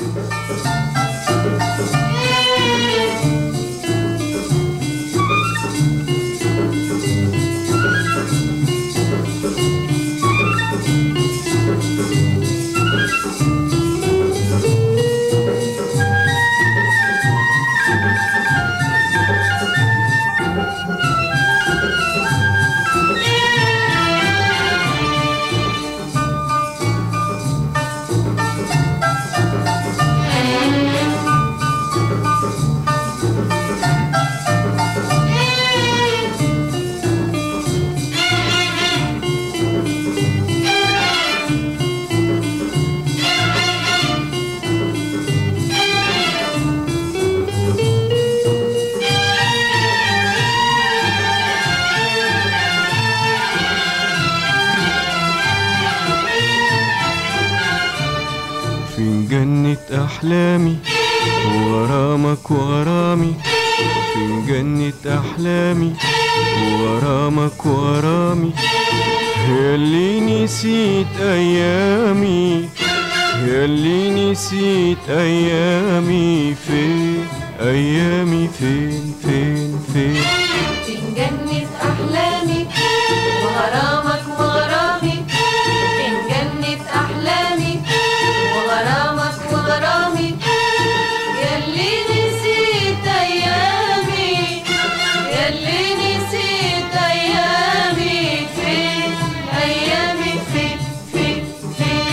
فين جنة أحلامي وغرامك وغرامي فين جنة أحلامي وغرامك وغرامي ياللي نسيت أيامي ياللي نسيت أيامي فين أيامي فين فين فين فين جنة أحلامي وغرامك وغرامي فين جنة أحلامي وغرامك وغرامي ياللي نسيت أيامي ياللي نسيت أيامي فين أيامي فين فين فين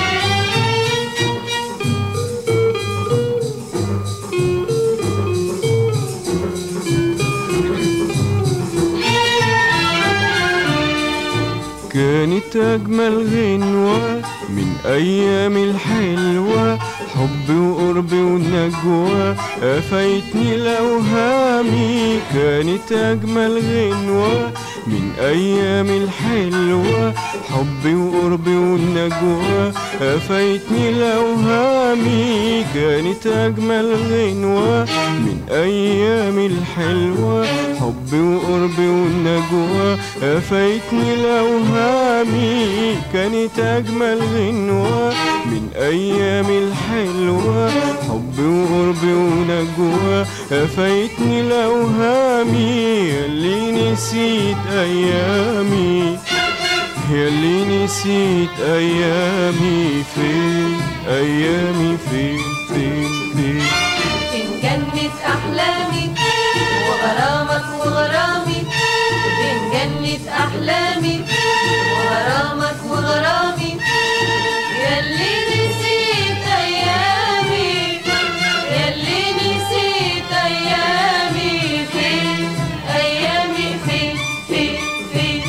كانت أجمل غنوة من أيام الحلوة حب وقرب ونجوى أفايتني الأوهامي كانت أجمل غنوة من أيام الحلوة حب وقرب والنجوى أفايتني الأوهامي كانت أجمل غنوة من أيام الحلوة حب وقرب والنجوى أفايتني الأوهامي كانت أجمل غنوة من أيام الحلوة حب وقرب ونجوى أفايتني الأوهامي اللي نسيت أيامي ياللي نسيت أيامي فين أيامي فين فين فين فين جنة أحلامي وغرامك وغرامي فين جنة أحلامي وغرامك وغرامي ياللي نسيت أيامي ياللي نسيت أيامي فين أيامي فين فين فين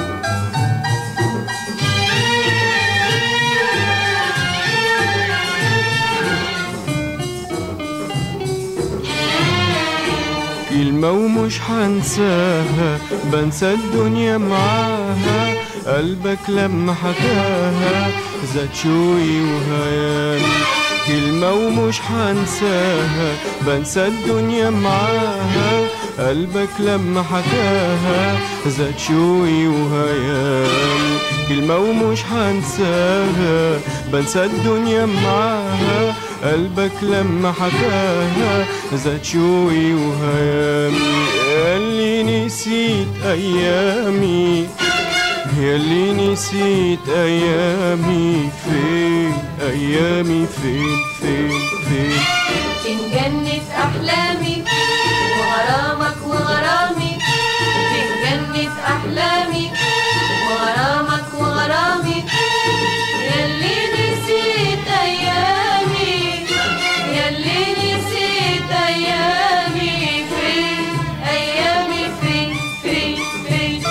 كلمة ومش هنساها بنسى الدنيا معاها قلبك لما حكاها زاد شوي وهيامي كلمة ومش هنساها بنسى الدنيا معاها قلبك لما حكاها زاد شوي وهيامي كلمة ومش هنساها بنسى الدنيا معاها قلبك لما حكاها زاد شوي وهيامي اللي نسيت أيامي ياللي نسيت أيامي فين أيامي فين فين فين فين جنة أحلامي وغرامك وغرامي فين جنة أحلامي وغرامك وغرامي ياللي نسيت أيامي ياللي نسيت أيامي فين أيامي فين فين فين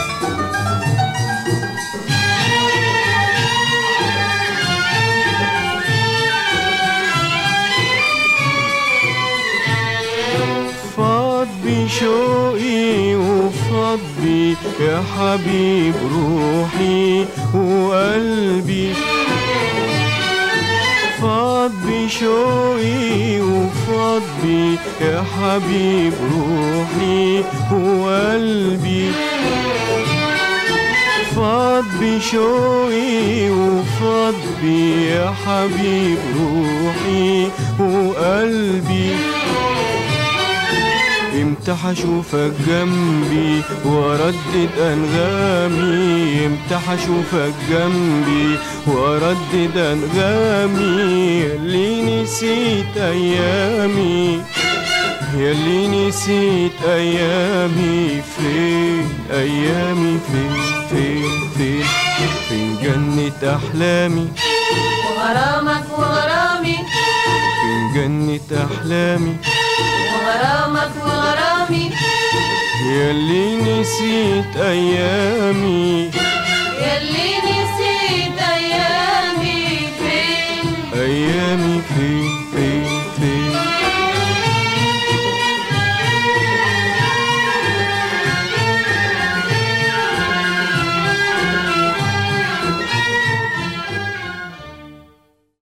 فاض بشوقي وفاض بي يا حبيب روحي وقلبي فاض بشوقي وفاض بي يا حبيب روحي وقلبي فاض بشوقي وفاض بي يا حبيب روحي قلبي امتى حشوفك جنبي واردد انغامي امتى حشوفك جنبي واردد انغامي اللي نسيت ايامي ياللي نسيت ايامي فين ايامي فين فين فين فين جنة احلامي وغرامك وغرامي فين جنة احلامي وغرامك وغرامي ياللي نسيت ايامي ياللي نسيت أيامي فين ايامي فين